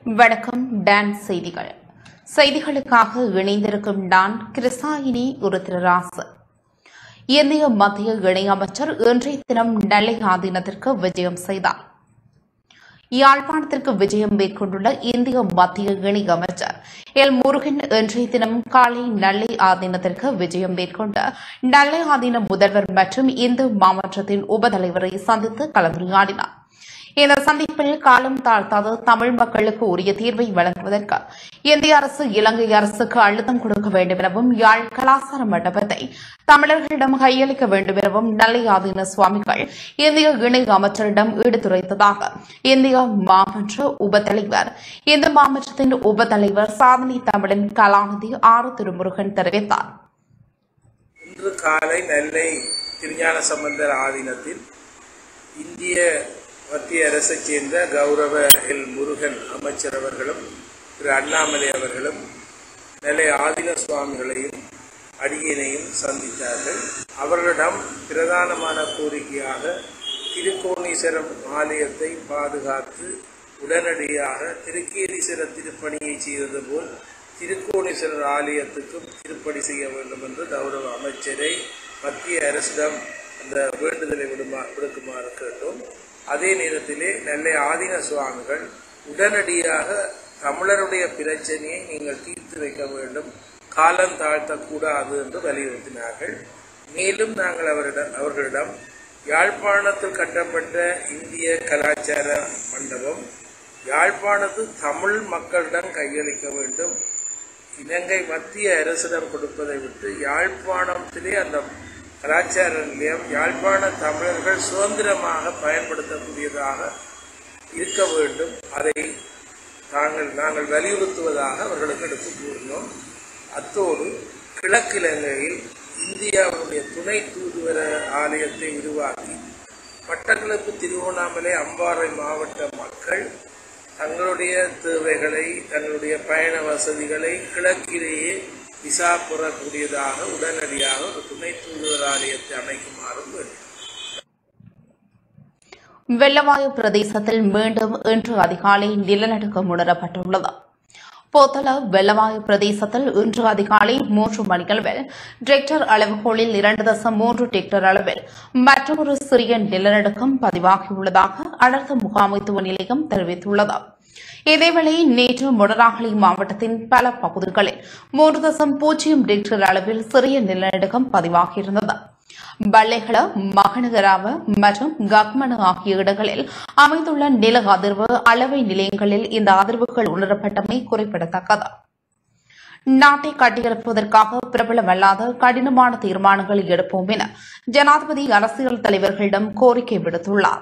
வணக்கம் டான் செய்திகள் செய்திகளுக்காக இணைந்திருக்கும் டான் கிருசாயினி உருத்திரராசு இந்திய மத்திய இணையமைச்சர் இன்றைய தினம் நெல்லை ஆதீனத்திற்கு விஜயம் செய்தார் யாழ்ப்பாணத்திற்கு விஜயம் மேற்கொண்டுள்ள இந்திய மத்திய இணையமைச்சர் எல் முருகன் இன்றைய தினம் காலை நெல்லை ஆதீனத்திற்கு விஜயம் மேற்கொண்டு நெல்லை ஆதீன முதல்வர் மற்றும் இந்து மாவட்டத்தின் உபதலைவரை சந்தித்து கலந்துரையாடினார் இந்த சந்திப்பில் காலம் தாழ்த்தாத தமிழ் மக்களுக்கு உரிய தீர்வை வழங்குவதற்கு இந்திய அரசு இலங்கை அரசுக்கு அழுத்தம் கொடுக்க வேண்டும் எனவும் யாழ் கலாசார மண்டபத்தை தமிழர்களிடம் கையளிக்க வேண்டும் எனவும் நெல்லை ஆதீன சுவாமிகள் இந்திய இணை அமைச்சரிடம் எடுத்துரைத்ததாக இந்திய மாமன்ற உபத்தலைவர் இந்த மாமன்றத்தின் உபத்தலைவர் சாதனை தமிழன் கலாநிதி ஆறு திருமுருகன் தெரிவித்தார் இன்று காலை நெல்லை திருஞான சம்பந்தர் ஆதீனத்தில் இந்திய மத்திய அரசைச் சேர்ந்த கௌரவ எல் முருகன் அமைச்சர் அவர்களும் திரு அண்ணாமலை அவர்களும் நெல்லை ஆதீன சுவாமிகளையும் அடியனையும் சந்தித்தார்கள் அவர்களிடம் பிரதானமான கோரிக்கையாக திருக்கோணீஸ்வரம் ஆலயத்தை பாதுகாத்து உடனடியாக திருக்கேதீஸ்வரர் திருப்பணியை செய்தது போல் திருக்கோணேஸ்வரர் ஆலயத்துக்கும் திருப்பணி செய்ய வேண்டும் என்று கௌரவ அமைச்சரை மத்திய அரசிடம் அந்த வேண்டுதலை விடுமா விடுக்குமாறு கேட்டோம் அதே நேரத்திலே நெல்லை ஆதீன சுவாமிகள் உடனடியாக தமிழருடைய பிரச்சனையை நீங்கள் தீர்த்து வைக்க வேண்டும் காலம் தாழ்த்தக்கூடாது என்று வலியுறுத்தினார்கள் மேலும் நாங்கள் அவரிடம் அவர்களிடம் யாழ்ப்பாணத்தில் கட்டப்பட்ட இந்திய கலாச்சார மண்டபம் யாழ்ப்பாணத்தில் தமிழ் மக்களிடம் கையளிக்க வேண்டும் இலங்கை மத்திய அரசிடம் கொடுப்பதை விட்டு யாழ்ப்பாணத்திலே அந்த கலாச்சார நிலையம் யாழ்ப்பாண தமிழர்கள் சுதந்திரமாக பயன்படுத்தக்கூடியதாக இருக்க வேண்டும் அதை தாங்கள் நாங்கள் வலியுறுத்துவதாக அவர்களுக்கு எடுத்து கூறினோம் அத்தோடு கிழக்கிழங்கையில் இந்தியாவுடைய துணை தூதுவர ஆலயத்தை உருவாக்கி மட்டக்களப்பு திருவண்ணாமலை அம்பாறை மாவட்ட மக்கள் தங்களுடைய தேவைகளை தங்களுடைய பயண வசதிகளை கிழக்கிலேயே விசா பெறக்கூடியதாக உடனடியாக ஒரு துணை தூதுவர் ஆலயத்தை அமைக்குமாறும் வேண்டும் வெள்ளவாயு பிரதேசத்தில் மீண்டும் இன்று அதிகாலை நிலநடுக்கம் உணரப்பட்டுள்ளது போத்தல வெள்ளவாயு பிரதேசத்தில் இன்று அதிகாலை மூன்று மணியளவில் டிரெக்டர் அளவுகோலில் இரண்டு தசம் மூன்று டிக்டர் அளவில் மற்றொரு சிறிய நிலநடுக்கம் பதிவாகியுள்ளதாக அனர்த்த முகாமைத்துவ நிலையம் தெரிவித்துள்ளது இதேவேளை நேற்று மொடராகலை மாவட்டத்தின் பல பகுதிகளில் மூன்று தசம் பூஜ்ஜியம் டிக்டர் அளவில் சிறிய நிலநடுக்கம் பதிவாகியிருந்தது பல்லேகல மகனகராவ மற்றும் கக்மன ஆகிய இடங்களில் அமைந்துள்ள நில அதிர்வு அளவை நிலையங்களில் இந்த அதிர்வுகள் உணரப்பட்டமை குறிப்பிடத்தக்கது நாட்டை கட்டியெழுப்புவதற்காக பிரபலமல்லாத கடினமான தீர்மானங்களை எடுப்போம் என ஜனாதிபதி அரசியல் தலைவர்களிடம் கோரிக்கை விடுத்துள்ளார்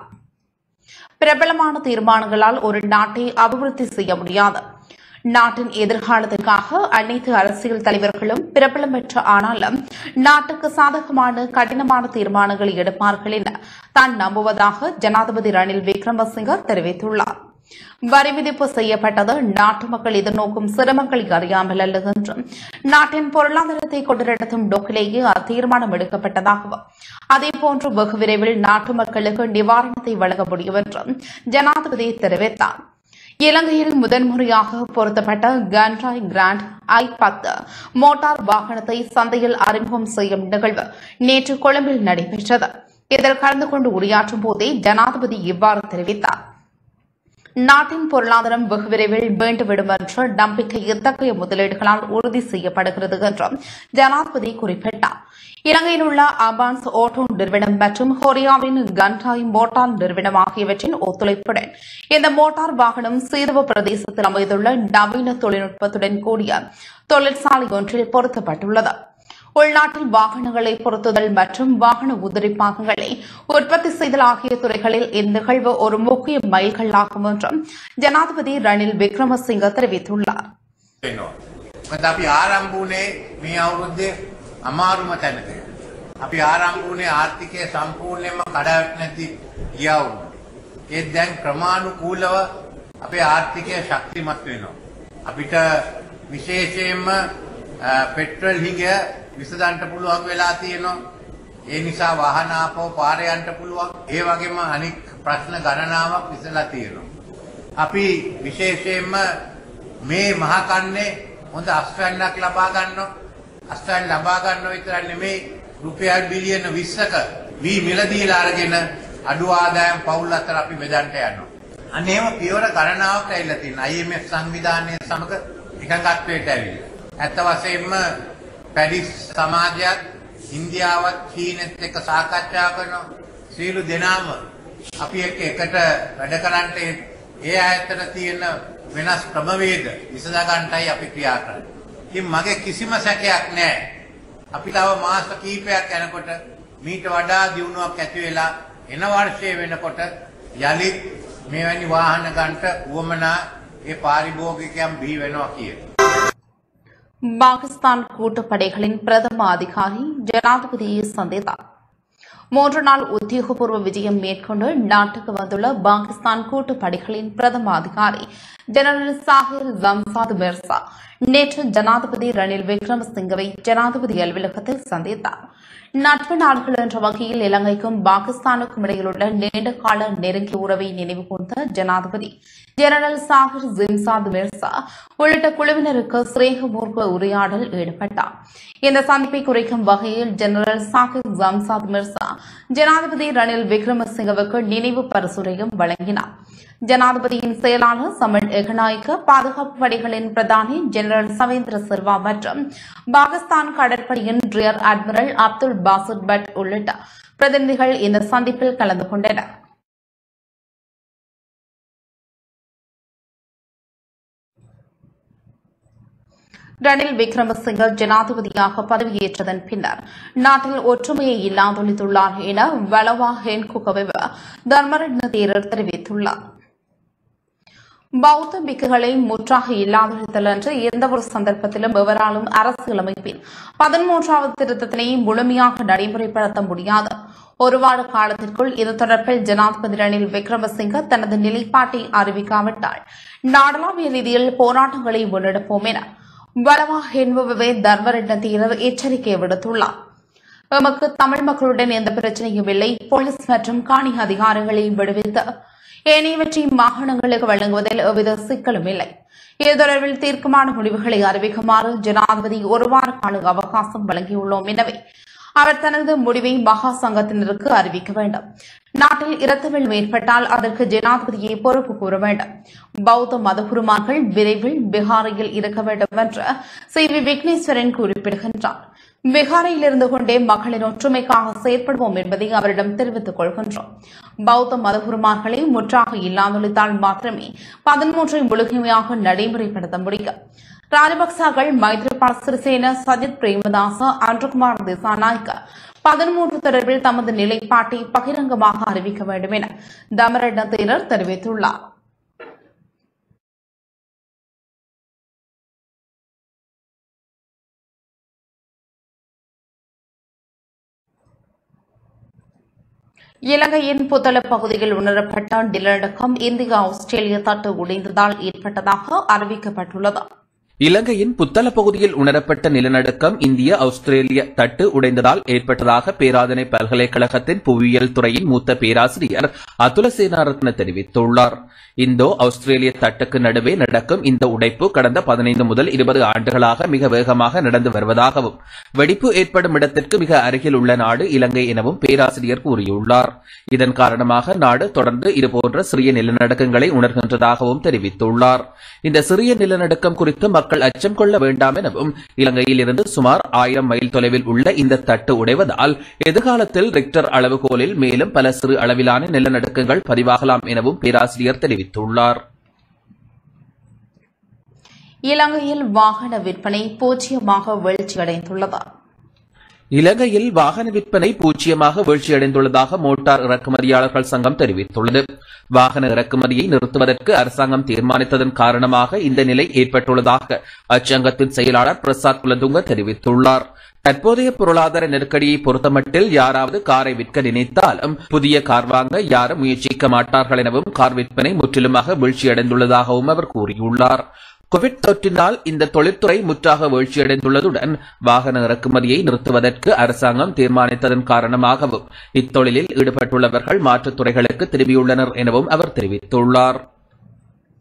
பிரபலமான தீர்மானங்களால் ஒரு நாட்டை அபிவிருத்தி செய்ய முடியாது நாட்டின் எதிர்காலத்திற்காக அனைத்து அரசியல் தலைவர்களும் பிரபலம் பெற்ற ஆனாலும் நாட்டுக்கு சாதகமான கடினமான தீர்மானங்களை எடுப்பார்கள் என தான் நம்புவதாக ஜனாதிபதி ரணில் விக்ரமசிங்க தெரிவித்துள்ளார் வரி விதிப்பு செய்யப்பட்டது நாட்டு மக்கள் எதிர்நோக்கும் சிரமங்களை அறியாமல் அல்ல என்றும் நாட்டின் பொருளாதாரத்தை கொண்டிருத்தும் நோக்கிலேயே அத்தீர்மானம் எடுக்கப்பட்டதாகவும் அதேபோன்று வெகு விரைவில் நாட்டு மக்களுக்கு நிவாரணத்தை வழங்க முடியும் என்றும் ஜனாதிபதி தெரிவித்தார் இலங்கையில் முதன்முறையாக பொருத்தப்பட்ட கன்ராய் கிராண்ட் ஐ பத்து மோட்டார் வாகனத்தை சந்தையில் அறிமுகம் செய்யும் நிகழ்வு நேற்று கொழும்பில் நடைபெற்றது இதில் கலந்து கொண்டு உரையாற்றும் போதே ஜனாதிபதி இவ்வாறு தெரிவித்தார் நாட்டின் பொருளாதாரம் வெகு விரைவில் மீண்டுவிடும் என்ற நம்பிக்கை இத்தகைய முதலீடுகளால் உறுதி செய்யப்படுகிறது என்றும் ஜனாதிபதி குறிப்பிட்டார் இலங்கையில் உள்ள அபான்ஸ் ஓட்டோ நிறுவனம் மற்றும் கொரியாவின் கன்டாய் மோட்டார் நிறுவனம் ஆகியவற்றின் ஒத்துழைப்புடன் இந்த மோட்டார் வாகனம் சீதவ பிரதேசத்தில் அமைந்துள்ள நவீன தொழில்நுட்பத்துடன் கூடிய தொழிற்சாலை ஒன்றில் பொருத்தப்பட்டுள்ளது உள்நாட்டில் வாகனங்களை பொருத்துதல் மற்றும் வாகன உதிரி பாகங்களை உற்பத்தி செய்தல் ஆகிய துறைகளில் இந்நிகழ்வு ஒரு முக்கிய மைல்கல்லாகும் என்றும் ஜனாதிபதி ரணில் விக்ரமசிங்க தெரிவித்துள்ளார் වෙනවා. මොකද අපි ආරම්භ වුණේ මේ අවුරුද්දේ අමාරුම තැනක. අපි ආරම්භ වුණේ ආර්ථිකය සම්පූර්ණයෙන්ම කඩාවැටෙන නැති ගියවුරු. ඒත් දැන් ක්‍රමානුකූලව අපේ ආර්ථිකය ශක්තිමත් වෙනවා. අපිට විශේෂයෙන්ම අ, පෙට්‍රල් හිගය විසඳන්න පුළුවන් වෙලා තියෙනවා. ඒ නිසා වාහන ආපහු පාරේ යන්න පුළුවන්. ඒ වගේම අනික් ප්‍රශ්න ගණනාවක් විසඳලා තියෙනවා. අපි විශේෂයෙන්ම මේ මහකන්නේ හොඳ අස්වැන්නක් ලබා ගන්නවා. අස්වැන්න ලබා ගන්නව විතරක් නෙමෙයි රුපියල් බිලියන 20ක වී මිලදීලා අරගෙන අඩු ආදායම් පවුල් අතර අපි බෙදන්න යනවා. අන්න එහෙම පියවර ගණනාවක් ඇවිල්ලා තියෙනවා. IMF සංවිධානය සමග එකඟත්වයට ඇවිල්ලා. ඇත්ත වශයෙන්ම පැරිස් සමාජයත් ඉන්දියාවත් චීනෙත් එක්ක සාකච්ඡා කරනවා. සියලු දෙනාම අපි එක්ක එකට වැඩ කරන්නට ඒ ආයතන තියෙන වෙනස් ක්‍රමවේද විසඳා ගන්නටයි අපි ක්‍රියා කරන්නේ. ඉතින් මගේ කිසිම සැකයක් නැහැ. අපි තව මාස කිහිපයක් යනකොට මීට වඩා දියුණුවක් ඇති වෙලා එන වර්ෂයේ වෙනකොට යලිත් මෙවැනි වාහන ගන්නට උවමනා ඒ පාරිභෝගිකයන් බිහි වෙනවා කියන. பாகிஸ்தான் கூட்டுப்படைகளின் பிரதம அதிகாரி ஜனாதிபதியை சந்தித்தார் மூன்று நாள் உத்தியோகபூர்வ விஜயம் மேற்கொண்டு நாட்டுக்கு வந்துள்ள பாகிஸ்தான் கூட்டுப்படைகளின் பிரதம அதிகாரி ஜெனரல் சாஹிர் ஜம்சாத் மிர்சா நேற்று ஜனாதிபதி ரணில் விக்ரமசிங்கவை ஜனாதிபதி அலுவலகத்தில் சந்தித்தார் நட்பு நாடுகள் என்ற வகையில் இலங்கைக்கும் பாகிஸ்தானுக்கும் இடையிலுள்ள நீண்ட கால நெருங்கிய உறவை நினைவு கூர்ந்த ஜனாதிபதி ஜெனரல் சாஹிர் ஜிம்சாத் மிர்சா உள்ளிட்ட குழுவினருக்கு சிரேகபூர்வ உரையாடல் ஈடுபட்டார் இந்த சந்திப்பை குறைக்கும் வகையில் ஜெனரல் சாஹிர் ஜம்சாத் மிர்சா ஜனாதிபதி ரணில் விக்ரமசிங்கவுக்கு நினைவு பரிசுரையும் வழங்கினார் ஜனாதிபதியின் செயலாளர் சமன் எகநாயக்க பாதுகாப்பு படைகளின் பிரதானி ஜெனரல் சவேந்திர சில்வா மற்றும் பாகிஸ்தான் கடற்படையின் ரியர் அட்மிரல் அப்துல் பாசிர் பட் உள்ளிட்ட பிரதிநிதிகள் இந்த சந்திப்பில் கலந்து கொண்டனர் ரணில் விக்ரமசிங்க ஜனாதிபதியாக பதவியேற்றதன் பின்னர் நாட்டில் ஒற்றுமையை இல்லாதொழித்துள்ளார் என வளவா ஹென்குகவிவ தர்மரட்ன தேரர் தெரிவித்துள்ளார் பௌத்த பிக்குகளை முற்றாக இல்லாதொழித்தல் என்று எந்தவொரு சந்தர்ப்பத்திலும் எவராலும் அரசியலமைப்பின் பதிமூன்றாவது திருத்தத்தினை முழுமையாக நடைமுறைப்படுத்த முடியாது ஒரு வார காலத்திற்குள் இது தொடர்பில் ஜனாதிபதி ரணில் விக்ரமசிங்க தனது நிலைப்பாட்டை அறிவிக்காவிட்டால் நாடளாவிய ரீதியில் போராட்டங்களை முன்னெடுப்போம் என வளவா என்பவே தர்மரட்ன தீரர் எச்சரிக்கை விடுத்துள்ளார் எமக்கு தமிழ் மக்களுடன் எந்த பிரச்சனையும் இல்லை போலீஸ் மற்றும் காணி அதிகாரிகளை விடுவித்து ஏனையவற்றை மாகாணங்களுக்கு வழங்குவதில் எவ்வித சிக்கலும் இல்லை இது தொடர்பில் தீர்க்கமான முடிவுகளை அறிவிக்குமாறு ஜனாதிபதி ஒரு வார கால அவகாசம் வழங்கியுள்ளோம் எனவே அவர் தனது முடிவை மகா சங்கத்தினருக்கு அறிவிக்க வேண்டும் நாட்டில் இரத்தவில் ஏற்பட்டால் அதற்கு ஜனாதிபதியை பொறுப்பு கூற வேண்டும் பௌத்த மதகுருமார்கள் விரைவில் பீகாரில் இருக்க வேண்டும் என்று சி வி விக்னேஸ்வரன் குறிப்பிடுகின்றார் பீகாரில் இருந்து கொண்டே மக்களின் ஒற்றுமைக்காக செயற்படுவோம் என்பதை அவரிடம் தெரிவித்துக் கொள்கின்றோம் பௌத்த மதகுருமார்களை முற்றாக இல்லாதொழித்தால் மாத்திரமே பதிமூன்றை முழுமையாக நடைமுறைப்படுத்த முடியும் ராஜபக்சர்கள் மைத்ரிபால சிறிசேன சஜித் பிரேமதாச அன்றுகுமார் திசாநாயக்க பதிமூன்று தொடர்பில் தமது நிலைப்பாட்டை பகிரங்கமாக அறிவிக்க வேண்டும் என தமரட்ன தேரர் தெரிவித்துள்ளார் இலங்கையின் புத்தள பகுதியில் உணரப்பட்ட நிலநடுக்கம் இந்தியா ஆஸ்திரேலிய தட்டு உடைந்ததால் ஏற்பட்டதாக அறிவிக்கப்பட்டுள்ளது இலங்கையின் புத்தள பகுதியில் உணரப்பட்ட நிலநடுக்கம் இந்திய ஆஸ்திரேலிய தட்டு உடைந்ததால் ஏற்பட்டதாக பேராதனை பல்கலைக்கழகத்தின் புவியியல் துறையின் மூத்த பேராசிரியர் அதுல சேனாரத்ன தெரிவித்துள்ளார் இந்தோ ஆஸ்திரேலிய தட்டுக்கு நடுவே நடக்கும் இந்த உடைப்பு கடந்த பதினைந்து முதல் இருபது ஆண்டுகளாக மிக வேகமாக நடந்து வருவதாகவும் வெடிப்பு ஏற்படும் இடத்திற்கு மிக அருகில் உள்ள நாடு இலங்கை எனவும் பேராசிரியர் கூறியுள்ளார் இதன் காரணமாக நாடு தொடர்ந்து இதுபோன்ற சிறிய நிலநடுக்கங்களை உணர்கின்றதாகவும் தெரிவித்துள்ளார் இந்த சிறிய நிலநடுக்கம் குறித்து மக்கள் அச்சம் கொள்ள வேண்டாம் எனவும் இலங்கையில் இருந்து சுமார் ஆயிரம் மைல் தொலைவில் உள்ள இந்த தட்டு உடைவதால் எதிர்காலத்தில் ரிக்டர் அளவுகோலில் மேலும் பல சிறு அளவிலான நிலநடுக்கங்கள் பதிவாகலாம் எனவும் பேராசிரியர் தெரிவித்துள்ளார் இலங்கையில் வாகன விற்பனை பூஜ்ஜியமாக வீழ்ச்சியடைந்துள்ளது இலங்கையில் வாகன விற்பனை பூஜ்ஜியமாக வீழ்ச்சியடைந்துள்ளதாக மோட்டார் இறக்குமதியாளர்கள் சங்கம் தெரிவித்துள்ளது வாகன இறக்குமதியை நிறுத்துவதற்கு அரசாங்கம் தீர்மானித்ததன் காரணமாக இந்த நிலை ஏற்பட்டுள்ளதாக அச்சங்கத்தின் செயலாளர் பிரசாத் குலதுங்க தெரிவித்துள்ளார் தற்போதைய பொருளாதார நெருக்கடியை பொறுத்தமட்டில் யாராவது காரை விற்க நினைத்தாலும் புதிய கார் வாங்க யாரும் முயற்சிக்க மாட்டார்கள் எனவும் கார் விற்பனை முற்றிலுமாக வீழ்ச்சியடைந்துள்ளதாகவும் அவர் கூறியுள்ளார் கோவிட் தொற்றினால் இந்த தொழில்துறை முற்றாக வீழ்ச்சியடைந்துள்ளதுடன் வாகன இறக்குமதியை நிறுத்துவதற்கு அரசாங்கம் தீர்மானித்ததன் காரணமாகவும் இத்தொழிலில் ஈடுபட்டுள்ளவர்கள் மாற்றுத் துறைகளுக்கு திரும்பியுள்ளனர் எனவும் அவர் தெரிவித்துள்ளார்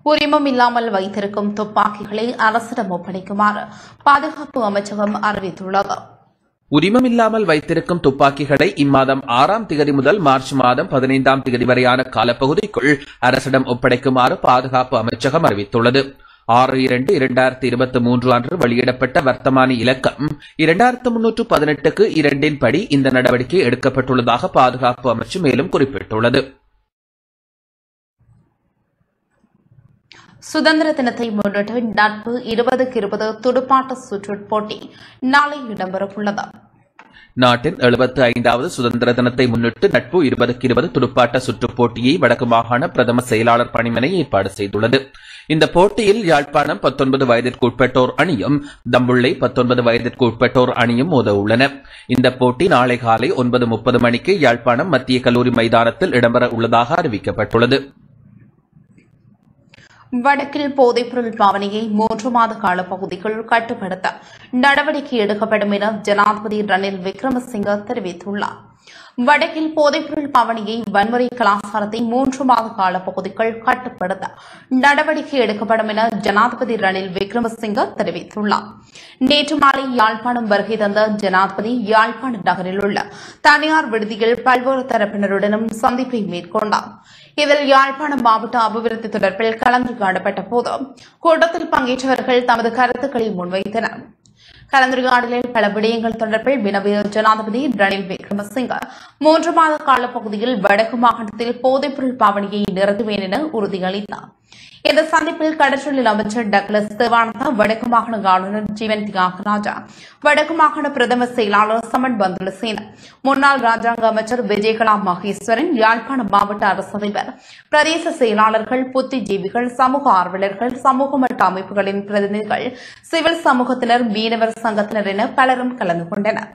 உரிமம் இல்லாமல் வைத்திருக்கும் துப்பாக்கிகளை அரசிடம் ஒப்படைக்குமாறு பாதுகாப்பு அமைச்சகம் அறிவித்துள்ளது உரிமமில்லாமல் வைத்திருக்கும் துப்பாக்கிகளை இம்மாதம் ஆறாம் திகதி முதல் மார்ச் மாதம் பதினைந்தாம் திகதி வரையான காலப்பகுதிக்குள் அரசிடம் ஒப்படைக்குமாறு பாதுகாப்பு அமைச்சகம் அறிவித்துள்ளது ஆறு இரண்டு இரண்டாயிரத்தி இருபத்தி மூன்று அன்று வெளியிடப்பட்ட வர்த்தமானி இலக்கம் இரண்டாயிரத்து முன்னூற்று பதினெட்டுக்கு இரண்டின் படி இந்த நடவடிக்கை எடுக்கப்பட்டுள்ளதாக பாதுகாப்பு அமைச்சு மேலும் குறிப்பிட்டுள்ளது சுதந்திர தினத்தை முன்னிட்டு நட்பு இருபதுக்கு இருபது துடுப்பாட்ட சுற்றுப் போட்டி நாளை இடம்பெறவுள்ளது நாட்டின் எழுபத்தி ஐந்தாவது சுதந்திர தினத்தை முன்னிட்டு நட்பு இருபதுக்கு இருபது துடுப்பாட்ட சுற்றுப் போட்டியை வடக்கு மாகாண பிரதம செயலாளர் பணிமனை ஏற்பாடு செய்துள்ளது இந்த போட்டியில் யாழ்ப்பாணம் பத்தொன்பது வயதிற்கு உட்பட்டோர் அணியும் தம்புள்ளை பத்தொன்பது வயதிற்கு உட்பட்டோர் அணியும் மோத உள்ளன இந்த போட்டி நாளை காலை ஒன்பது முப்பது மணிக்கு யாழ்ப்பாணம் மத்திய கல்லூரி மைதானத்தில் இடம்பெற உள்ளதாக அறிவிக்கப்பட்டுள்ளது வடக்கில் போதைப்பொருள் பாவனையை மூன்று மாத கால பகுதிக்குள் கட்டுப்படுத்த நடவடிக்கை எடுக்கப்படும் என ஜனாதிபதி ரணில் விக்ரமசிங்க தெரிவித்துள்ளார் வடக்கில் போதைப்பொருள் பாவனையை வன்முறை கலாச்சாரத்தை மூன்று மாத கால பகுதிக்குள் கட்டுப்படுத்த நடவடிக்கை எடுக்கப்படும் என ஜனாதிபதி ரணில் விக்ரமசிங்க தெரிவித்துள்ளார் நேற்று மாலை யாழ்ப்பாணம் வருகை தந்த ஜனாதிபதி யாழ்ப்பாண நகரில் உள்ள தனியார் விடுதியில் பல்வேறு தரப்பினருடனும் சந்திப்பை மேற்கொண்டார் இதில் யாழ்ப்பாணம் மாவட்ட அபிவிருத்தி தொடர்பில் கலந்து காணப்பட்ட போது கூட்டத்தில் பங்கேற்றவர்கள் தமது கருத்துக்களை முன்வைத்தனர் கலந்துரையாடலில் பல விடயங்கள் தொடர்பில் வினவிய ஜனாதிபதி ரணில் விக்ரமசிங்க மூன்று மாத காலப்பகுதியில் வடக்கு மாகாணத்தில் போதைப்பொருள் பாவனையை நிறுத்துவேன் என உறுதியளித்தார் இந்த சந்திப்பில் கடற்றொழில் அமைச்சர் டக்ளஸ் தேவானந்தா வடக்கு மாகாண ஆளுநர் ஜீவன் தியாகராஜா வடக்கு மாகாண பிரதம செயலாளர் சமன் பந்துலசேன முன்னாள் ராஜாங்க அமைச்சர் விஜயகலா மகேஸ்வரன் யாழ்ப்பாண மாவட்ட அரசு அதிபர் பிரதேச செயலாளர்கள் புத்திஜீவிகள் சமூக ஆர்வலர்கள் சமூக மட்ட அமைப்புகளின் பிரதிநிதிகள் சிவில் சமூகத்தினர் மீனவர் சங்கத்தினர் என பலரும் கலந்து கொண்டனர்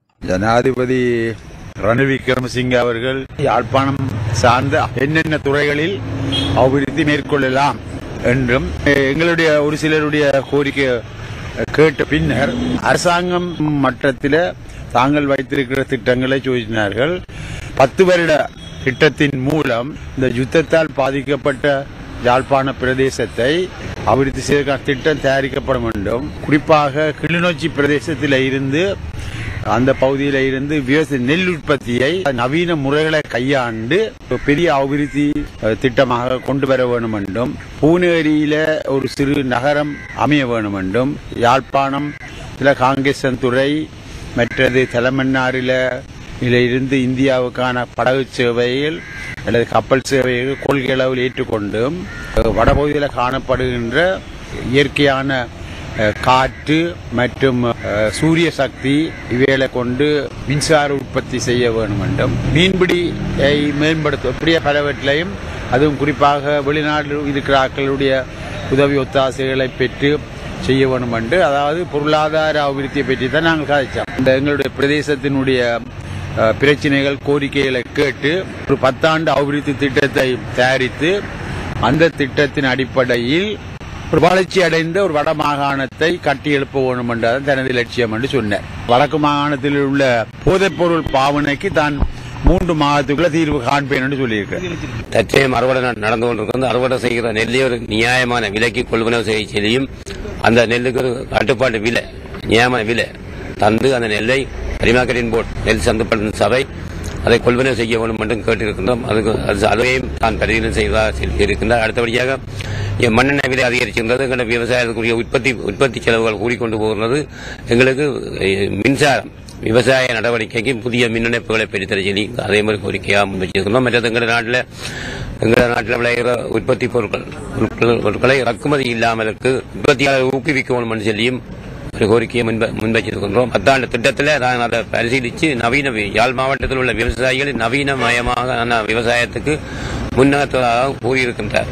ஜனாதிபதி ரணில் விக்ரமசிங்க அவர்கள் யாழ்ப்பாணம் சார்ந்த என்னென்ன துறைகளில் அபிவிருத்தி மேற்கொள்ளலாம் என்றும் எங்களுடைய ஒரு சிலருடைய கோரிக்கை கேட்ட பின்னர் அரசாங்கம் மட்டத்தில் தாங்கள் வைத்திருக்கிற திட்டங்களை சோதினார்கள் பத்து வருட திட்டத்தின் மூலம் இந்த யுத்தத்தால் பாதிக்கப்பட்ட யாழ்ப்பாண பிரதேசத்தை அபிவிருத்தி செய்வதற்கான திட்டம் தயாரிக்கப்பட வேண்டும் குறிப்பாக கிளிநொச்சி பிரதேசத்தில் இருந்து அந்த பகுதியில இருந்து விவசாய நெல் உற்பத்தியை நவீன முறைகளை கையாண்டு ஒரு பெரிய அபிவிருத்தி அஹ், திட்டமாக கொண்டு வர வேண்டும் என்றும் பூனேரியில ஒரு சிறு நகரம் அமைய வேண்டும் என்றும் யாழ்ப்பாணம் சில காங்கேசன்துறை மற்றது தலைமன்னாரில இருந்து இந்தியாவுக்கான படகு சேவைகள் அல்லது கப்பல் சேவைகள் கொள்கை அளவில் ஏற்றுக்கொண்டும் அஹ், வடபகுதியில் காணப்படுகின்ற இயற்கையான அஹ், காற்று மற்றும் அஹ், சூரிய சக்தி இவைகளை கொண்டு மின்சார உற்பத்தி செய்ய வேண்டும் என்றும் மீன்பிடியை மேம்படுத்தும் இப்படியே பலவற்றிலையும் அதுவும் குறிப்பாக வெளிநாட்டில் இருக்கிற ஆட்களுடைய உதவி ஒத்தாசைகளை பெற்று செய்ய வேண்டும் என்று அதாவது பொருளாதார அபிவிருத்தியை பற்றி தான் நாங்கள் கதைச்சோம் இந்த எங்களுடைய பிரதேசத்தினுடைய அஹ், பிரச்சனைகள் கோரிக்கைகளை கேட்டு ஒரு பத்தாண்டு அபிவிருத்தி திட்டத்தை தயாரித்து அந்த திட்டத்தின் அடிப்படையில் ஒரு வளர்ச்சி அடைந்த ஒரு வட மாகாணத்தை கட்டி எழுப்ப வேண்டும் என்றதான் தனது லட்சியம் என்று சொன்னார் வடக்கு மாகாணத்தில் உள்ள போதைப்பொருள் பாவனைக்கு தான் மூன்று மாதத்துக்குள்ள தீர்வு காண்பேன் என்று சொல்லியிருக்கிறார் தற்செயலும் அறுவடை நட- நடந்து கொண்டிருக்கிறது அறுவடை செய்கிற நெல்லை ஒரு நியாயமான விலைக்கு கொள்வனவு செய்ய செய்யும் அந்த நெல்லுக்கு ஒரு கட்டுப்பாட்டு விலை நியாயமான விலை தந்து அந்த நெல்லை பரிமாக்கரின் போர்டு நெல் சந்தைப்படுத்தும் சபை அதை கொள்வனவு செய்ய வேண்டும் என்று கேட்டிருக்கின்றோம் அதுக்கு அது அதையும் தான் பரிசீலனை செய்வதாக இருக்கின்றார் அடுத்தபடியாக இங்க மண்ணெண்ணெய் விலை அதிகரிக்கின்றது எங்கள் விவசாயத்துக்குரிய உற்பத்தி உற்பத்தி செலவுகள் கூடிக்கொண்டு போகிறது எங்களுக்கு அஹ், மின்சாரம் விவசாய நடவடிக்கைக்கு புதிய மின் இணைப்புகளை பெற்றுத்தர சொல்லி அதே மாதிரி கோரிக்கையாக முன்வச்சிருக்கிறோம் மற்றது எங்கள் நாட்டில் எங்கள் நாட்டில் விளைகிற உற்பத்தி பொருட்கள் பொருட்கள் பொருட்களை இறக்குமதி இல்லாமலுக்கு உற்பத்தியாளர் ஊக்குவிக்க வேண்டும் என்று சொல்லியும் ஒரு கோரிக்கையை முன்ப முன்வச்சிருக்கின்றோம் பத்தாண்டு திட்டத்தில் நான் அதை பரிசீலித்து நவீன வி- யாழ் மாவட்டத்தில் உள்ள விவசாயிகள் நவீனமயமான விவசாயத்துக்கு முன்னேற்றதாக கூறியிருக்கின்றார்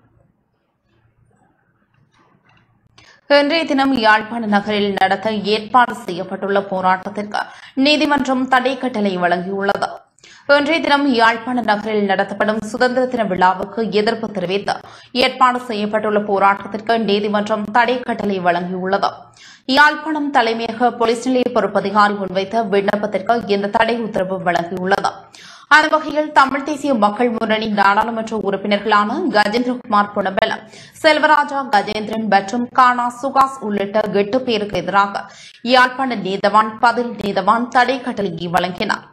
இன்றைய தினம் யாழ்ப்பாண நகரில் நடத்த ஏற்பாடு செய்யப்பட்டுள்ள போராட்டத்திற்கு நீதிமன்றம் தடை கட்டளை வழங்கியுள்ளது இன்றைய தினம் யாழ்ப்பாண நகரில் நடத்தப்படும் சுதந்திர தின விழாவுக்கு எதிர்ப்பு தெரிவித்து ஏற்பாடு செய்யப்பட்டுள்ள போராட்டத்திற்கு நீதிமன்றம் தடை கட்டளை வழங்கியுள்ளது யாழ்ப்பாணம் தலைமையக போலீஸ் நிலைய பொறுப்பதிகாரி முன்வைத்த விண்ணப்பத்திற்கு இந்த தடை உத்தரவு வழங்கியுள்ளது அந்த வகையில் தமிழ் தேசிய மக்கள் முன்னணி நாடாளுமன்ற உறுப்பினர்களான கஜேந்திரகுமார் பொன்னபலம் செல்வராஜா கஜேந்திரன் மற்றும் கானா சுகாஸ் உள்ளிட்ட எட்டு பேருக்கு எதிராக யாழ்ப்பாண நீதவான் பதில் நீதவான் தடை கட்டளையை வழங்கினார்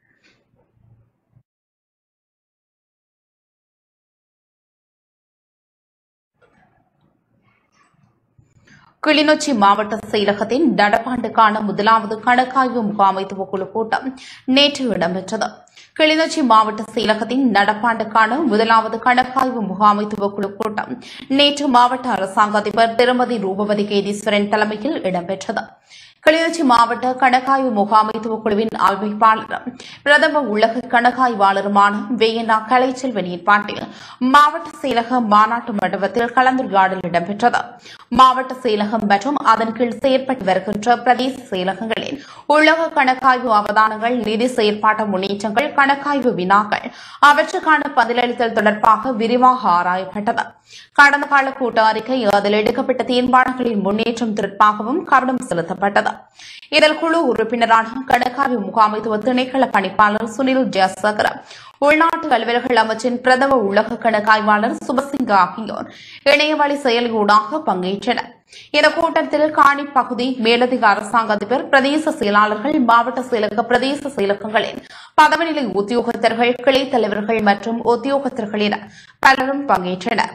கிளிநொச்சி மாவட்ட செயலகத்தின் நடப்பாண்டுக்கான முதலாவது கணக்காய்வு முகாமைத்துவ குழு கூட்டம் நேற்று இடம்பெற்றது கிளிநொச்சி மாவட்ட செயலகத்தின் நடப்பாண்டுக்கான முதலாவது கணக்காய்வு முகாமைத்துவ குழு கூட்டம் நேற்று மாவட்ட அரசாங்க அதிபர் திருமதி ரூபவதி கேதீஸ்வரன் தலைமையில் இடம்பெற்றது கிளிநொச்சி மாவட்ட கணக்காய்வு முகாமைத்துவ குழுவின் அமைப்பாளரும் பிரதம உலக கணக்காய்வாளருமான வேயனா கலைச்செல்வன் ஏற்பாட்டில் மாவட்ட செயலக மாநாட்டு மண்டபத்தில் கலந்துரையாடல் இடம்பெற்றது மாவட்ட செயலகம் மற்றும் அதன் கீழ் செயற்பட்டு வருகின்ற பிரதேச செயலகங்களின் உலக கணக்காய்வு அவதானங்கள் நிதி செயற்பாட்டு முன்னேற்றங்கள் கணக்காய்வு வினாக்கள் அவற்றுக்கான பதிலளித்தல் தொடர்பாக விரிவாக ஆராயப்பட்டது கடந்த கால கூட்ட அறிக்கை அதில் எடுக்கப்பட்ட தீர்மானங்களின் முன்னேற்றம் தொடர்பாகவும் கவனம் செலுத்தப்பட்டது இதில் குழு உறுப்பினரான கணக்காய்வு முகாமைத்துவ திணைக்கள பணிப்பாளர் சுனில் ஜெயசகர் உள்நாட்டு அலுவலர்கள் அமைச்சின் பிரதம உலக கணக்காய்வாளர் சுபசிங்க ஆகியோர் இணையவழி செயலியூடாக பங்கேற்றனர் இந்த கூட்டத்தில் காணி பகுதி மேலதிக அரசாங்க அதிபர் பிரதேச செயலாளர்கள் மாவட்ட செயலக பிரதேச செயலகங்களின் பதவிநிலை உத்தியோகத்தர்கள் கிளை தலைவர்கள் மற்றும் உத்தியோகத்தர்கள் என பலரும் பங்கேற்றனர்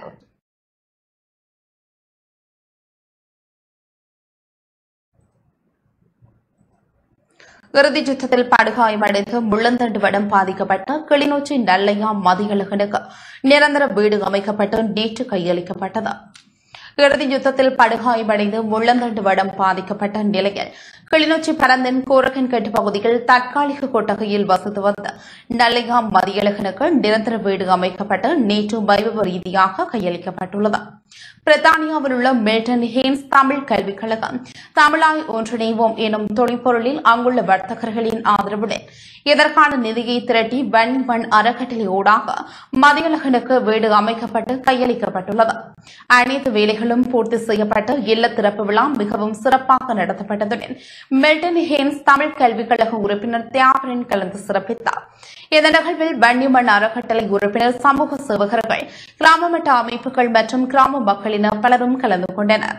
இறுதிச் சுற்றத்தில் படுகாயமடைந்து முள்ளந்தண்டு வடம் பாதிக்கப்பட்ட கிளிநொச்சி நல்லையா மதியழகனுக்கு நிரந்தர வீடு அமைக்கப்பட்டு நேற்று கையளிக்கப்பட்டது இறுதிச் யுத்தத்தில் படுகாயமடைந்து முள்ளந்தண்டு வடம் பாதிக்கப்பட்ட நிலையில் கிளிநொச்சி பரந்தன் கோரகன்கட்டு பகுதியில் தற்காலிக கொட்டகையில் வசித்து வந்த நல்லையா மதியழகனுக்கு நிரந்தர வீடு அமைக்கப்பட்டு நேற்று வைபவ ரீதியாக கையளிக்கப்பட்டுள்ளது பிரித்தானியாவில் உள்ள மில்டன் ஹேன்ஸ் தமிழ் கல்விக் கழகம் தமிழாய் ஒன்றிணைவோம் எனும் துணைப்பொருளில் அங்குள்ள வர்த்தகர்களின் ஆதரவுடன் இதற்கான நிதியை திரட்டி வன் வன் அறக்கட்டளை ஊடாக மதியழகனுக்கு வீடு அமைக்கப்பட்டு கையளிக்கப்பட்டுள்ளது அனைத்து வேலைகளும் பூர்த்தி செய்யப்பட்டு இல்ல திறப்பு விழா மிகவும் சிறப்பாக நடத்தப்பட்டதுடன் மில்டன் ஹேன்ஸ் தமிழ் கல்விக் கழக உறுப்பினர் தியாகரன் கலந்து சிறப்பித்தார் இந்த நிகழ்வில் வன்னிமண் அறக்கட்டளை உறுப்பினர் சமூக சேவகர்கள் கிராம மட்ட அமைப்புகள் மற்றும் கிராம மக்களினர் பலரும் கலந்து கொண்டனர்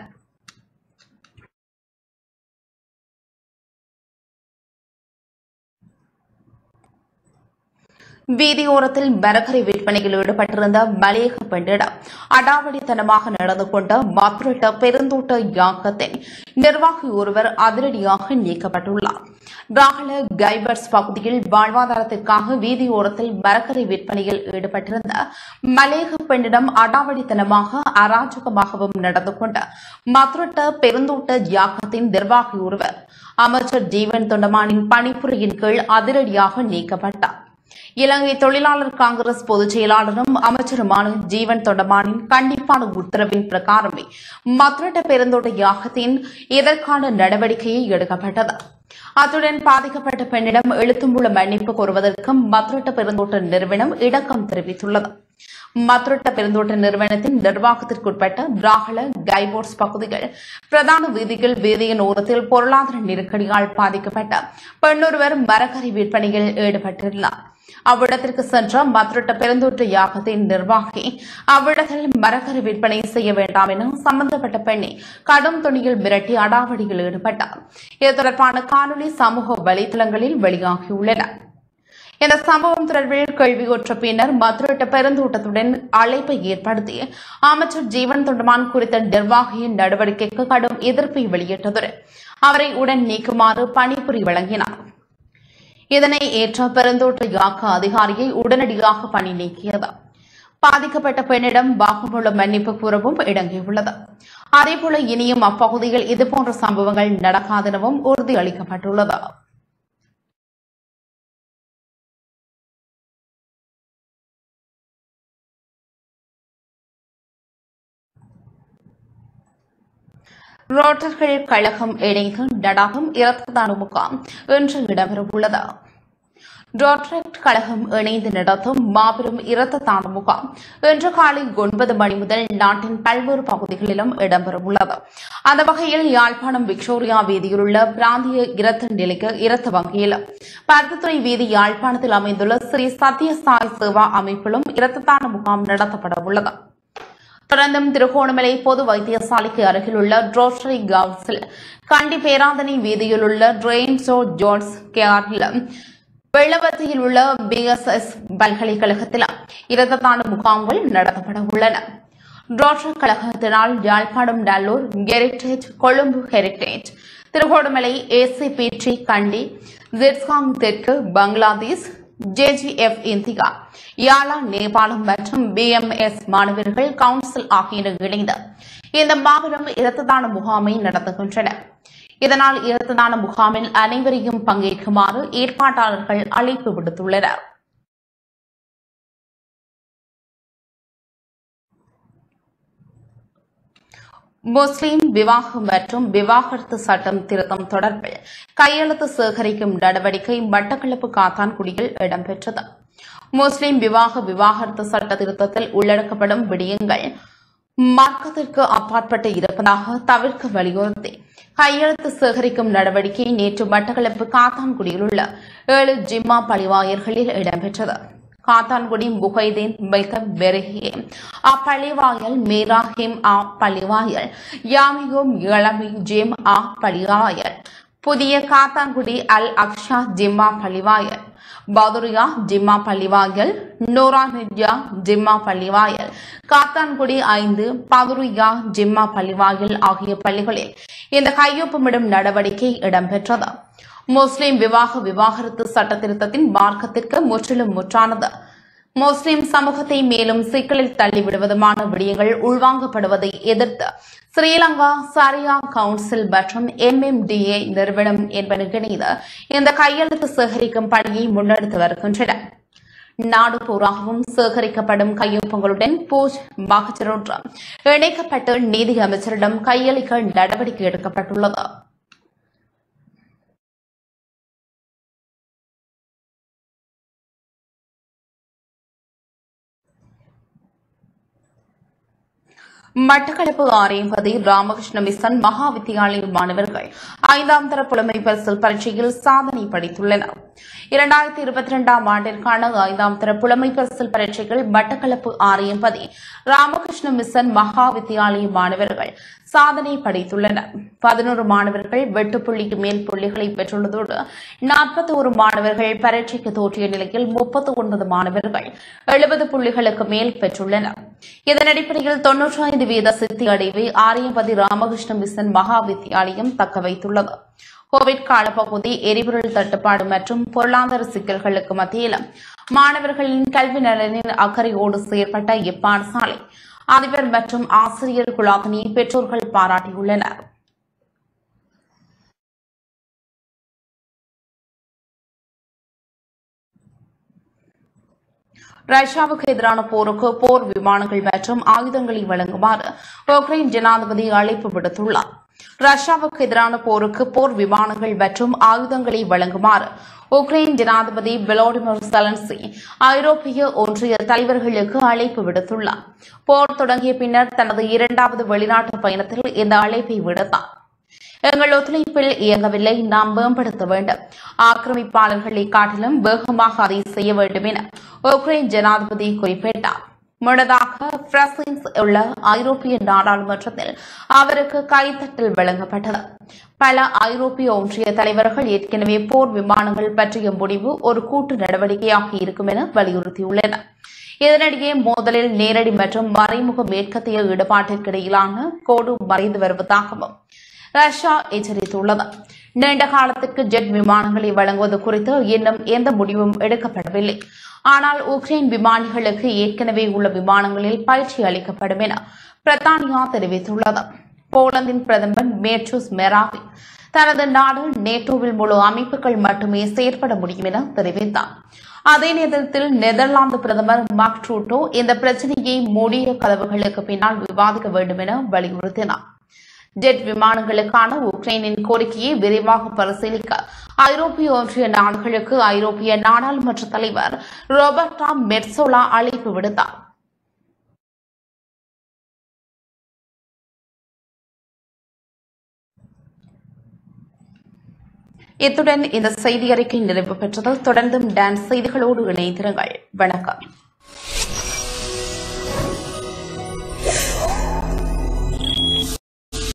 வீதியோரத்தில் மரக்கரை விற்பனையில் ஈடுபட்டிருந்த மலையக பெண்ணிடம் அடாவடித்தனமாக நடந்து கொண்ட மதுரட்ட பெருந்தோட்ட யாக்கத்தின் நிர்வாகி ஒருவர் அதிரடியாக நீக்கப்பட்டுள்ளார் ராகல கைபர்ஸ் பகுதியில் வாழ்வாதாரத்திற்காக வீதியோரத்தில் மரக்கரை விற்பனையில் ஈடுபட்டிருந்த மலையக பெண்ணிடம் அடாவடித்தனமாக அராஜகமாகவும் நடந்து கொண்ட மதுரட்ட பெருந்தோட்ட யாக்கத்தின் நிர்வாகி ஒருவர் அமைச்சர் ஜீவன் தொண்டமானின் பணிப்புரையின் கீழ் அதிரடியாக நீக்கப்பட்டார் இலங்கை தொழிலாளர் காங்கிரஸ் பொதுச் செயலாளரும் அமைச்சருமான ஜீவன் தொண்டமானின் கண்டிப்பான உத்தரவின் பிரகாரமே மதுரட்ட பெருந்தோட்ட யாகத்தின் இதற்கான நடவடிக்கையை எடுக்கப்பட்டது அத்துடன் பாதிக்கப்பட்ட பெண்ணிடம் எழுத்தும்புள்ள மன்னிப்பு கோருவதற்கும் மதுரட்ட பெருந்தோட்ட நிறுவனம் இணக்கம் தெரிவித்துள்ளது மதுரட்ட பெருந்தோட்ட நிறுவனத்தின் நிர்வாகத்திற்குட்பட்ட ராகல கைபோர்ட்ஸ் பகுதிகள் பிரதான வீதிகள் வீதியின் ஓரத்தில் பொருளாதார நெருக்கடியால் பாதிக்கப்பட்ட பெண்ணொருவர் மரக்கறி விற்பனையில் ஈடுபட்டுள்ளார் அவ்விடத்திற்கு சென்ற மதுரட்ட பெருந்தோட்ட யாகத்தின் நிர்வாகி அவ்விடத்தில் மரக்கறி விற்பனை செய்ய வேண்டாம் என சம்பந்தப்பட்ட பெண்ணை கடும் துணியில் மிரட்டி அடாவடியில் ஈடுபட்டார் இது தொடர்பான காணொலி சமூக வலைதளங்களில் வெளியாகியுள்ளன இந்த சம்பவம் தொடர்பில் கேள்வியுற்ற பின்னர் மதுரட்ட பெருந்தோட்டத்துடன் அழைப்பை ஏற்படுத்தி அமைச்சர் ஜீவன் தொண்டமான் குறித்த நிர்வாகியின் நடவடிக்கைக்கு கடும் எதிர்ப்பை வெளியிட்டதுடன் அவரை உடன் நீக்குமாறு பணிபுரி வழங்கினார் இதனை ஏற்ற பெருந்தோட்ட யாக்க அதிகாரியை உடனடியாக பணி நீக்கியது பாதிக்கப்பட்ட பெண்ணிடம் வாக்குமூலம் மன்னிப்பு கூறவும் இடங்கியுள்ளது அதேபோல இனியும் அப்பகுதியில் இதுபோன்ற சம்பவங்கள் நடக்காதெனவும் உறுதியளிக்கப்பட்டுள்ளது ரோட்டர்கள் கழகம் இணைந்து நடாகும் இரத்த தான முகாம் இன்று இடம்பெறவுள்ளது டாட்ரெக்ட் கழகம் இணைந்து நடத்தும் மாபெரும் இரத்த தான முகாம் இன்று காலை ஒன்பது மணி முதல் நாட்டின் பல்வேறு பகுதிகளிலும் இடம்பெறவுள்ளது அந்த வகையில் யாழ்ப்பாணம் விக்டோரியா வீதியிலுள்ள பிராந்திய இரத்த நிலைய இரத்த வங்கியிலும் பருத்தித்துறை வீதி யாழ்ப்பாணத்தில் அமைந்துள்ள ஸ்ரீ சத்யசாய் சேவா அமைப்பிலும் இரத்த தான முகாம் நடத்தப்பட உள்ளது தொடர்ந்தும் திருகோணமலை பொது வைத்தியசாலைக்கு அருகில் உள்ள ரோட்டரி கவுன்சில் கண்டி பேராதனை வீதியில் உள்ள ட்ரெயின்ஸோ ஜோன்ஸ் கேஆரிலும் வெள்ளவத்தியில் உள்ள பிஎஸ்எஸ் பல்கலைக்கழகத்தில் இரத்த தான முகாம்கள் நடத்தப்பட உள்ளன ரோட்டரி கழகத்தினால் யாழ்ப்பாணம் நல்லூர் ஹெரிட்டேஜ் கொழும்பு ஹெரிட்டேஜ் திருகோணமலை ஏசிபிடி கண்டி ஜிட்ஸ்காங் தெற்கு பங்களாதேஷ் ஜேஜிஎஃப் இந்தியா யாலா நேபாளம் மற்றும் பிஎம்எஸ் மாணவர்கள் கவுன்சில் ஆகியோர் இணைந்து இந்த மாபெரும் இரத்த தான முகாமை நடத்துகின்றனர் இதனால் இரத்த தான முகாமில் அனைவரையும் பங்கேற்குமாறு ஏற்பாட்டாளர்கள் அழைப்பு விடுத்துள்ளனர் முஸ்லிம் விவாகம் மற்றும் விவாகரத்து சட்டம் திருத்தம் தொடர்பில் கையெழுத்து சேகரிக்கும் நடவடிக்கை மட்டக்களப்பு காத்தான்குடியில் இடம்பெற்றது முஸ்லிம் விவாக விவாகரத்து சட்ட திருத்தத்தில் உள்ளடக்கப்படும் விடயங்கள் மார்க்கத்திற்கு அப்பாற்பட்டு இருப்பதாக தவிர்க்க வலியுறுத்தி கையெழுத்து சேகரிக்கும் நடவடிக்கை நேற்று மட்டக்களப்பு காத்தான்குடியில் உள்ள ஏழு ஜிம்மா பழிவாயர்களில் இடம்பெற்றது காத்தான்குடி முஹைதீன் மெல்கம் பெருகே அப்பள்ளிவாயல் மீராஹிம் ஆ பள்ளிவாயல் யாமியும் இளமி ஜிம் ஆ பள்ளிவாயல் புதிய காத்தான்குடி அல் அக்ஷா ஜிம்மா பள்ளிவாயல் பதுரியா ஜிம்மா பள்ளிவாயல் நூரானியா ஜிம்மா பள்ளிவாயல் காத்தான்குடி ஐந்து பதுரியா ஜிம்மா பள்ளிவாயல் ஆகிய பள்ளிகளில் இந்த கையொப்பமிடும் நடவடிக்கை இடம்பெற்றது முஸ்லிம் விவாக விவாகரத்து சட்ட திருத்தத்தின் மார்க்கத்திற்கு முற்றிலும் முற்றானது முஸ்லிம் சமூகத்தை மேலும் சிக்கலில் தள்ளிவிடுவதுமான விடயங்கள் உள்வாங்கப்படுவதை எதிர்த்து ஸ்ரீலங்கா சரியா கவுன்சில் மற்றும் எம்எம்டிஏ நிறுவனம் என்பன இணைந்து இந்த கையெழுத்து சேகரிக்கும் பணியை முன்னெடுத்து வருகின்றன நாடு பூராகவும் சேகரிக்கப்படும் கையொப்பங்களுடன் பூஜ் மகஜரோன்றம் இணைக்கப்பட்டு நீதி அமைச்சரிடம் கையளிக்க நடவடிக்கை எடுக்கப்பட்டுள்ளது மட்டக்களப்பு ஆரியம்பதி ராமகிருஷ்ண மிஷன் மகா வித்தியாலய மாணவர்கள் ஐந்தாம் தர புலமை பரிசில் பரீட்சையில் சாதனை படைத்துள்ளனர் இரண்டாயிரத்தி இருபத்தி இரண்டாம் ஆண்டிற்கான ஐந்தாம் தர புலமை பரிசில் பரீட்சைகள் மட்டக்களப்பு ஆரியம்பதி ராமகிருஷ்ண மிஷன் மகா வித்தியாலய மாணவர்கள் சாதனை படைத்துள்ளனர் பதினோரு மாணவர்கள் வெட்டு புள்ளிக்கு மேல் புள்ளிகளை பெற்றுள்ளதோடு நாற்பத்தி ஒரு மாணவர்கள் பரீட்சைக்கு தோற்றிய நிலையில் முப்பத்தி ஒன்பது மாணவர்கள் எழுபது புள்ளிகளுக்கு மேல் பெற்றுள்ளனர் இதன் அடிப்படையில் தொன்னூற்றி ஐந்து வீத சித்தி அடைவை ஆரியபதி ராமகிருஷ்ண மிஷன் மகா வித்தியாலயம் தக்க வைத்துள்ளது கோவிட் காலப்பகுதி எரிபொருள் தட்டுப்பாடு மற்றும் பொருளாதார சிக்கல்களுக்கு மத்தியிலும் மாணவர்களின் கல்வி நலனின் அக்கறையோடு செயற்பட்ட இப்பாடசாலை அதிபர் மற்றும் ஆசிரியர் குழாத்தினை பெற்றோர்கள் பாராட்டியுள்ளனர் ரஷ்யாவுக்கு எதிரான போருக்கு போர் விமானங்கள் மற்றும் ஆயுதங்களை வழங்குமாறு உக்ரைன் ஜனாதிபதி அழைப்பு விடுத்துள்ளார் ரஷ்யாவுக்கு எதிரான போருக்கு போர் விமானங்கள் மற்றும் ஆயுதங்களை வழங்குமாறு உக்ரைன் ஜனாதிபதி வெலோடிமிர் செலன்சி ஐரோப்பிய ஒன்றிய தலைவர்களுக்கு அழைப்பு விடுத்துள்ளார் போர் தொடங்கிய பின்னர் தனது இரண்டாவது வெளிநாட்டு பயணத்தில் இந்த அழைப்பை விடுத்தார் எங்கள் ஒத்துழைப்பில் இயங்கவில்லை நாம் மேம்படுத்த வேண்டும் ஆக்கிரமிப்பாளர்களை காட்டிலும் வேகமாக அதை செய்ய வேண்டும் என உக்ரைன் ஜனாதிபதி குறிப்பிட்டார் முன்னதாக பிரசன்ஸ் உள்ள ஐரோப்பிய நாடாளுமன்றத்தில் அவருக்கு கைத்தட்டல் வழங்கப்பட்டது பல ஐரோப்பிய ஒன்றிய தலைவர்கள் ஏற்கனவே போர் விமானங்கள் பற்றிய முடிவு ஒரு கூட்டு நடவடிக்கையாக இருக்கும் என வலியுறுத்தியுள்ளனர் இதனிடையே மோதலில் நேரடி மற்றும் மறைமுக மேற்கத்திய ஈடுபாட்டிற்கிடையிலான கோடு மறைந்து வருவதாகவும் ரஷ்யா எச்சரித்துள்ளது நீண்ட காலத்திற்கு ஜெட் விமானங்களை வழங்குவது குறித்து இன்னும் எந்த முடிவும் எடுக்கப்படவில்லை ஆனால் உக்ரைன் விமானிகளுக்கு ஏற்கனவே உள்ள விமானங்களில் பயிற்சி அளிக்கப்படும் என பிரித்தானியா தெரிவித்துள்ளது போலந்தின் பிரதமர் மேட்சூஸ் மெராவி தனது நாடு நேட்டோவில் முழு அமைப்புகள் மட்டுமே செயற்பட முடியும் என தெரிவித்தார் அதே நேரத்தில் நெதர்லாந்து பிரதமர் மார்க் ட்ரூட்டோ இந்த பிரச்சினையை மூடிய கதவுகளுக்கு பின்னால் விவாதிக்க வேண்டும் என வலியுறுத்தினார் ஜெட் விமானங்களுக்கான உக்ரைனின் கோரிக்கையை விரைவாக பரிசீலிக்க ஐரோப்பிய ஒன்றிய நாடுகளுக்கு ஐரோப்பிய நாடாளுமன்ற தலைவர் ரோபர்டா மெட்சோலா அழைப்பு விடுத்தார் இத்துடன் இந்த செய்தி அறிக்கை நிறைவு பெற்றது தொடர்ந்தும் டான்ஸ் செய்திகளோடு இணைந்திருங்கள் வணக்கம்